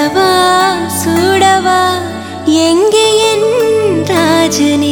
சூடவா சூடவா எங்கே என் ராஜனே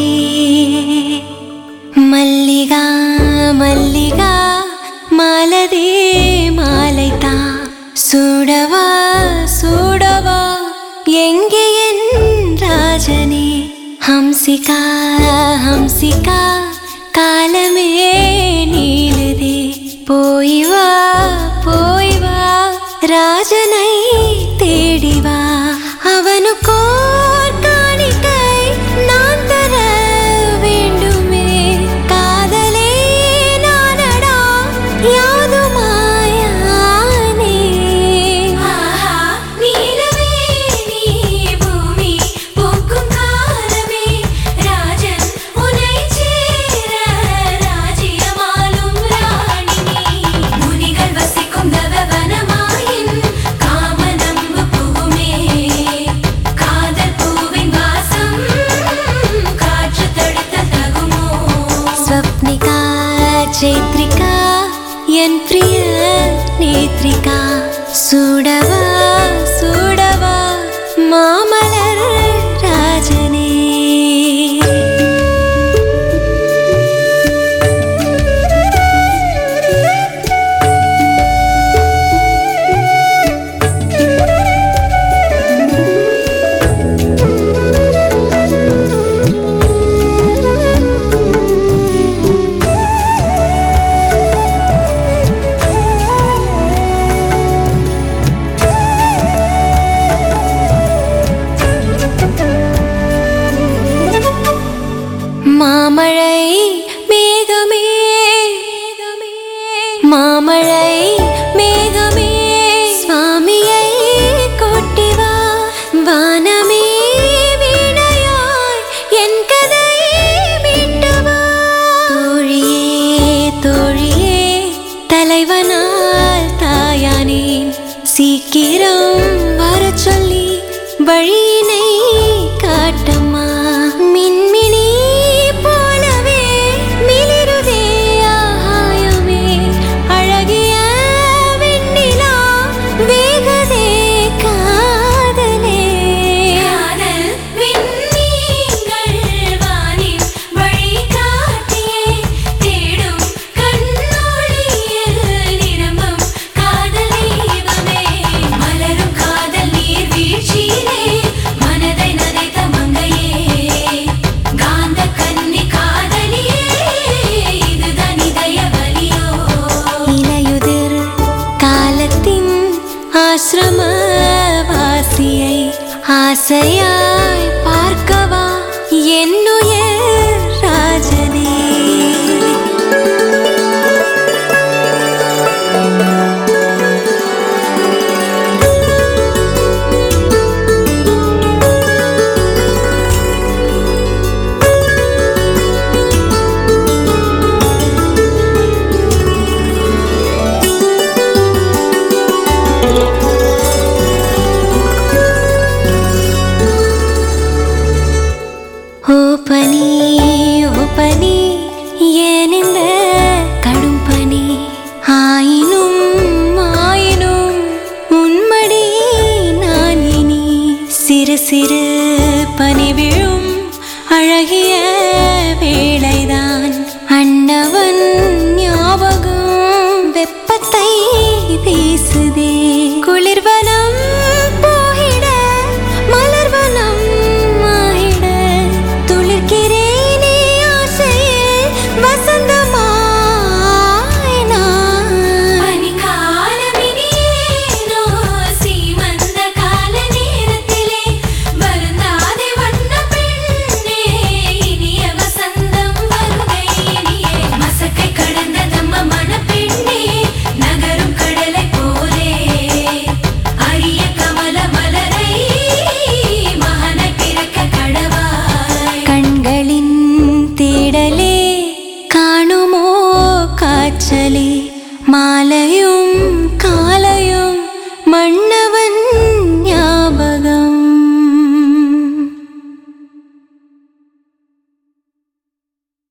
மல்லிகா மல்லிகா மாலதே மாலைதா சூடவா சூடவா எங்கே என் ராஜனே ஹம்சிகா ஹம்சிகா காலமே நீளுதே போய் வா போய் வா ராஜனை தேடி வா அவனுக்கோர் காணிக்கை நான் தர வேண்டுமே காதலே நானடா யாதுமாயானே ஆஹா நீலமே நீ பூமி பூக்கும் காலமே ராஜன் உன்னை சேர ராஜ்யமாலும் ராணி நீ முனிகள் வசிக்கும் தவவனமாயின் காமனம்பு புகுமே காதல் பூவின் வாசம் காற்று தடுத்த தகுமோ ஸ்வப்னிகா சைத்ரிகா என் பிரிய நேத்ரிகா சூடவா சூடவா மாமலர் ராஜனே மாமழை மேகமே மாமழை மேகமே சுவாமியை கொட்டி வா வானமே வீணையாய் என் கதை மீட்டு வா தோழியே தோழியே தலைவனால் தாயானேன் சீக்கிரம் வரச் சொல்லி வழியினை காட்டம்மா மின்மினி போலவே மிளிருதே ஆகாயமே அழகிய வெண்ணிலா வேகதே காதலே காதல் விண்மீன்கள் வானின் வழிகாட்டியே தேடும் கண்ணொளியில் நிரம்பும் காதல் தீபமே மலரும் காதல் நீர்வீழ்ச்சியிலே மனதை நனைத்த மங்கையே காந்த கன்னி காதலியே இதுதான் இதய வலியோ இலையுதிர் காலத்தின் ஆசிரம வாசியை ஆசையாய் பார்க்கவா என்னுயர் ராஜனே ஓ பனி ஓ பனி ஏனிந்த கடும் பனி ஆயினும் ஆயினும் உன்மடி நான் இனி சிறு சிறு பனி விழும் அழகிய